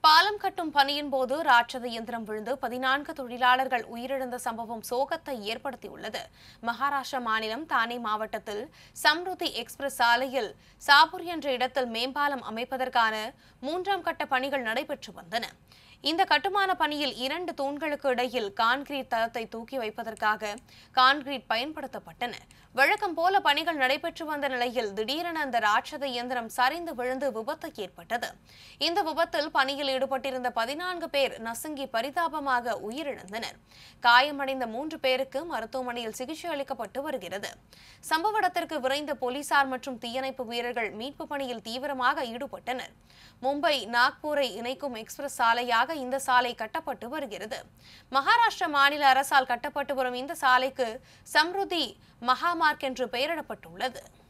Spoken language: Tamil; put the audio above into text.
பாலம் கட்டும் பணியின் போது ராட்சத இயந்திரம் விழுந்து பதினான்கு தொழிலாளர்கள் உயிரிழந்த சம்பவம் சோகத்தை ஏற்படுத்தியுள்ளது மகாராஷ்டிரா மாநிலம் தானே மாவட்டத்தில் சம்ருதி எக்ஸ்பிரஸ் சாலையில் சாபூர் என்ற இடத்தில் மேம்பாலம் அமைப்பதற்கான மூன்றாம் கட்ட பணிகள் நடைபெற்று வந்தன இந்த கட்டுமான பணியில் இரண்டு தூண்களுக்கு இடையில் கான்கிரீட் தளத்தை தூக்கி வைப்பதற்காக கான்கிரீட் பயன்படுத்தப்பட்டன வழக்கம் போல பணிகள் நடைபெற்று வந்த நிலையில் திடீரென அந்த ராட்சத இயந்திரம் சரிந்து விழுந்து விபத்து ஏற்பட்டது இந்த விபத்தில் பணியில் ஈடுபட்டிருந்த பதினான்கு பேர் நசுங்கி பரிதாபமாக உயிரிழந்தனர் காயமடைந்த மூன்று பேருக்கு மருத்துவமனையில் சிகிச்சை அளிக்கப்பட்டு வருகிறது சம்பவ இடத்திற்கு விரைந்த போலீசார் மற்றும் தீயணைப்பு வீரர்கள் மீட்பு பணியில் தீவிரமாக ஈடுபட்டனர் மும்பை நாக்பூரை இணைக்கும் எக்ஸ்பிரஸ் சாலையாக இந்த சாலை கட்டப்பட்டு வருகிறது மகாராஷ்டிரா மாநில அரசால் கட்டப்பட்டு வரும் இந்த சாலைக்கு சம்ருதி மகாமார்க் என்று பெயரிடப்பட்டுள்ளது